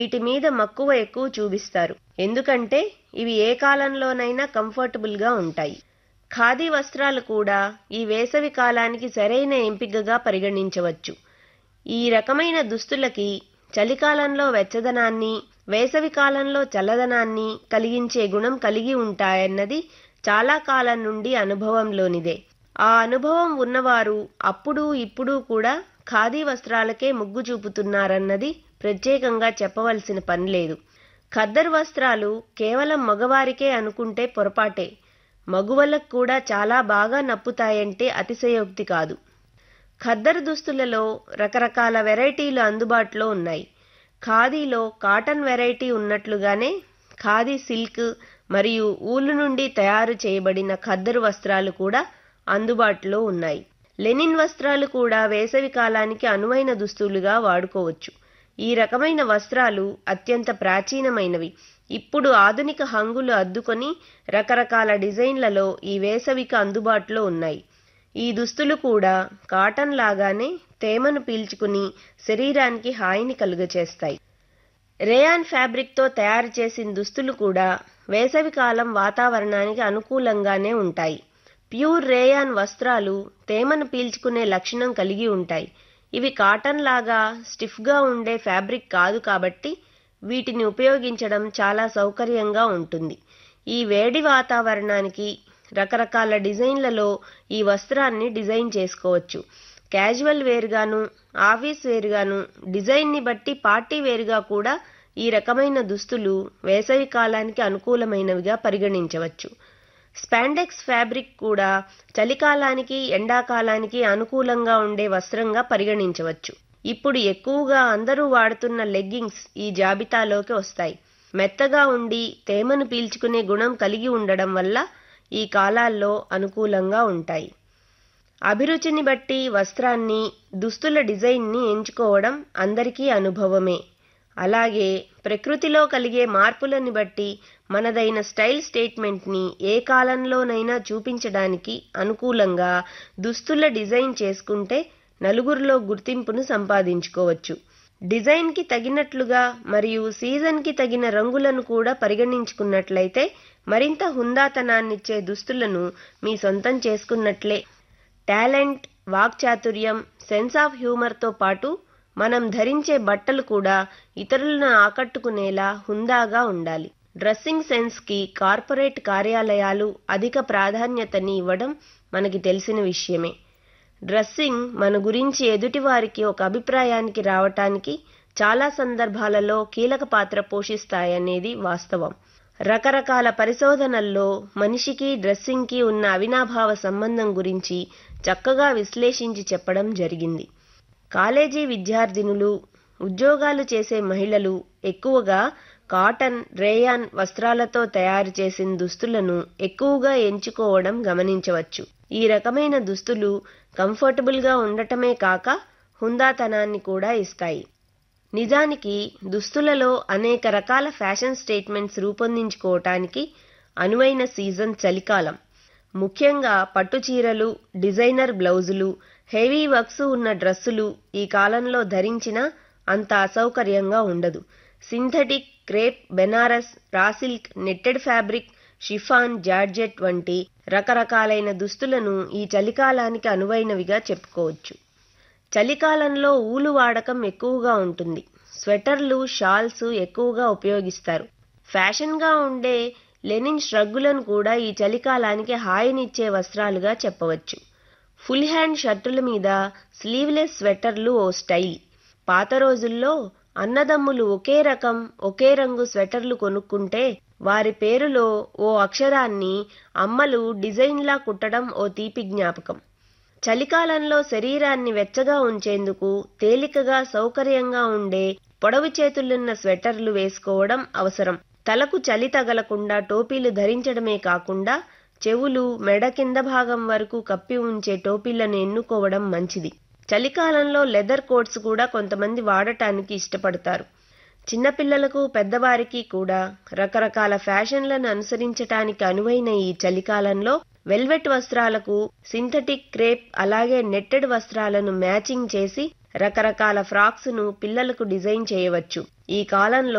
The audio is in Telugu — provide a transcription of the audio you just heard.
వీటి మీద మక్కువ ఎక్కువ చూపిస్తారు ఎందుకంటే ఇవి ఏ కాలంలోనైనా కంఫర్టబుల్ గా ఉంటాయి ఖాదీ వస్త్రాలు కూడా ఈ వేసవి కాలానికి సరైన ఎంపికగా పరిగణించవచ్చు ఈ రకమైన దుస్తులకి చలికాలంలో వెచ్చదనాన్ని వేసవి కాలంలో చల్లదనాన్ని కలిగించే గుణం కలిగి ఉంటాయన్నది చాలా కాలం నుండి అనుభవంలోనిదే ఆ అనుభవం ఉన్నవారు అప్పుడు ఇప్పుడు కూడా ఖాదీ వస్త్రాలకే మొగ్గు చూపుతున్నారన్నది ప్రత్యేకంగా చెప్పవలసిన పని లేదు ఖద్దర్ వస్త్రాలు కేవలం మగవారికే అనుకుంటే పొరపాటే మగువలకు కూడా చాలా బాగా నప్పుతాయంటే అతిశయోక్తి కాదు ఖద్దర్ దుస్తులలో రకరకాల వెరైటీలు అందుబాటులో ఉన్నాయి ఖాదీలో కాటన్ వెరైటీ ఉన్నట్లుగానే ఖాదీ సిల్క్ మరియు ఊలు నుండి తయారు చేయబడిన ఖద్దరు వస్త్రాలు కూడా అందుబాటులో ఉన్నాయి లెనిన్ వస్త్రాలు కూడా వేసవి కాలానికి అనువైన దుస్తులుగా వాడుకోవచ్చు ఈ రకమైన వస్త్రాలు అత్యంత ప్రాచీనమైనవి ఇప్పుడు ఆధునిక హంగులు అద్దుకొని రకరకాల డిజైన్లలో ఈ వేసవికి అందుబాటులో ఉన్నాయి ఈ దుస్తులు కూడా కాటన్ లాగానే తేమను పీల్చుకుని శరీరానికి హాయిని కలుగచేస్తాయి రేయాన్ ఫ్యాబ్రిక్తో తయారు చేసిన దుస్తులు కూడా వేసవికాలం వాతావరణానికి అనుకూలంగానే ఉంటాయి ప్యూర్ రేయాన్ వస్త్రాలు తేమను పీల్చుకునే లక్షణం కలిగి ఉంటాయి ఇవి కాటన్ లాగా స్టిఫ్గా ఉండే ఫ్యాబ్రిక్ కాదు కాబట్టి వీటిని ఉపయోగించడం చాలా సౌకర్యంగా ఉంటుంది ఈ వేడి వాతావరణానికి రకరకాల డిజైన్లలో ఈ వస్త్రాన్ని డిజైన్ చేసుకోవచ్చు క్యాజువల్ వేర్గాను ఆఫీస్ వేర్గాను డిజైన్ని బట్టి పార్టీ వేర్గా కూడా ఈ రకమైన దుస్తులు వేసవి కాలానికి అనుకూలమైనవిగా పరిగణించవచ్చు స్పాండెక్స్ ఫ్యాబ్రిక్ కూడా చలికాలానికి ఎండాకాలానికి అనుకూలంగా ఉండే వస్త్రంగా పరిగణించవచ్చు ఇప్పుడు ఎక్కువగా అందరూ వాడుతున్న లెగ్గింగ్స్ ఈ జాబితాలోకి వస్తాయి మెత్తగా ఉండి తేమను పీల్చుకునే గుణం కలిగి ఉండడం వల్ల ఈ కాలాల్లో అనుకూలంగా ఉంటాయి అభిరుచిని బట్టి వస్త్రాన్ని దుస్తుల డిజైన్ని ఎంచుకోవడం అందరికీ అనుభవమే అలాగే ప్రకృతిలో కలిగే మార్పులను బట్టి మనదైన స్టైల్ స్టేట్మెంట్ని ఏ కాలంలోనైనా చూపించడానికి అనుకూలంగా దుస్తుల డిజైన్ చేసుకుంటే నలుగురిలో గుర్తింపును సంపాదించుకోవచ్చు డిజైన్కి తగినట్లుగా మరియు సీజన్కి తగిన రంగులను కూడా పరిగణించుకున్నట్లయితే మరింత హుందాతనాన్నిచ్చే దుస్తులను మీ సొంతం చేసుకున్నట్లే టాలెంట్ వాక్చాతుర్యం సెన్స్ ఆఫ్ హ్యూమర్తో పాటు మనం ధరించే బట్టలు కూడా ఇతరులను ఆకట్టుకునేలా హుందాగా ఉండాలి డ్రెస్సింగ్ సెన్స్కి కార్పొరేట్ కార్యాలయాలు అధిక ప్రాధాన్యతని ఇవ్వడం మనకి తెలిసిన విషయమే డ్రెస్సింగ్ మన గురించి ఎదుటివారికి ఒక అభిప్రాయానికి రావటానికి చాలా సందర్భాలలో కీలక పాత్ర పోషిస్తాయనేది వాస్తవం రకరకాల పరిశోధనల్లో మనిషికి డ్రెస్సింగ్కి ఉన్న అవినాభావ సంబంధం గురించి చక్కగా విశ్లేషించి చెప్పడం జరిగింది కాలేజీ విద్యార్థినులు ఉద్యోగాలు చేసే మహిళలు ఎక్కువగా కాటన్ రేయాన్ వస్త్రాలతో తయారు చేసిన దుస్తులను ఎక్కువగా ఎంచుకోవడం గమనించవచ్చు ఈ రకమైన దుస్తులు కంఫర్టబుల్గా ఉండటమే కాక హుందాతనాన్ని కూడా ఇస్తాయి నిజానికి దుస్తులలో అనేక రకాల ఫ్యాషన్ స్టేట్మెంట్స్ రూపొందించుకోవటానికి అనువైన సీజన్ చలికాలం ముఖ్యంగా పట్టు చీరలు డిజైనర్ బ్లౌజులు హెవీ వర్క్స్ ఉన్న డ్రెస్సులు ఈ కాలంలో ధరించినా అంత అసౌకర్యంగా ఉండదు synthetic crepe Banaras raw silk netted fabric chiffon georgette వంటి రకరకాలైన దుస్తులను ఈ చలికాలానికి అనువైనవిగా చెప్పుకోవచ్చు చలికాలంలో ఊలు వాడకం ఎక్కువగా ఉంటుంది స్వెటర్లు షాల్స్ ఎక్కువగా ఉపయోగిస్తారు ఫ్యాషన్గా ఉండే లెనిన్ ష్రగ్గులను కూడా ఈ చలికాలానికి హాయినిచ్చే వస్త్రాలుగా చెప్పవచ్చు ఫుల్ హ్యాండ్ షర్టుల మీద స్లీవ్లెస్ స్వెటర్లు ఓ స్టైల్ పాత రోజుల్లో అన్నదమ్ములు ఒకే రకం ఒకే రంగు స్వెటర్లు కొనుక్కుంటే వారి పేరులో ఓ అక్షరాన్ని అమ్మలు డిజైన్లా కుట్టడం ఓ తీపి జ్ఞాపకం చలికాలంలో శరీరాన్ని వెచ్చగా ఉంచేందుకు తేలికగా సౌకర్యంగా ఉండే పొడవు చేతులున్న స్వెటర్లు వేసుకోవడం అవసరం తలకు చలి తగలకుండా టోపీలు ధరించడమే కాకుండా చెవులు మెడ కింద భాగం వరకు కప్పి ఉంచే టోపీలను ఎన్నుకోవడం మంచిది చలికాలంలో లెదర్ కోట్స్ కూడా కొంతమంది వాడటానికి ఇష్టపడతారు చిన్నపిల్లలకు పెద్దవారికి కూడా రకరకాల ఫ్యాషన్లను అనుసరించటానికి అనువైన ఈ చలికాలంలో వెల్వెట్ వస్త్రాలకు సింథటిక్ క్రేప్ అలాగే నెట్టెడ్ వస్త్రాలను మ్యాచింగ్ చేసి రకరకాల ఫ్రాక్స్ ను పిల్లలకు డిజైన్ చేయవచ్చు ఈ కాలంలో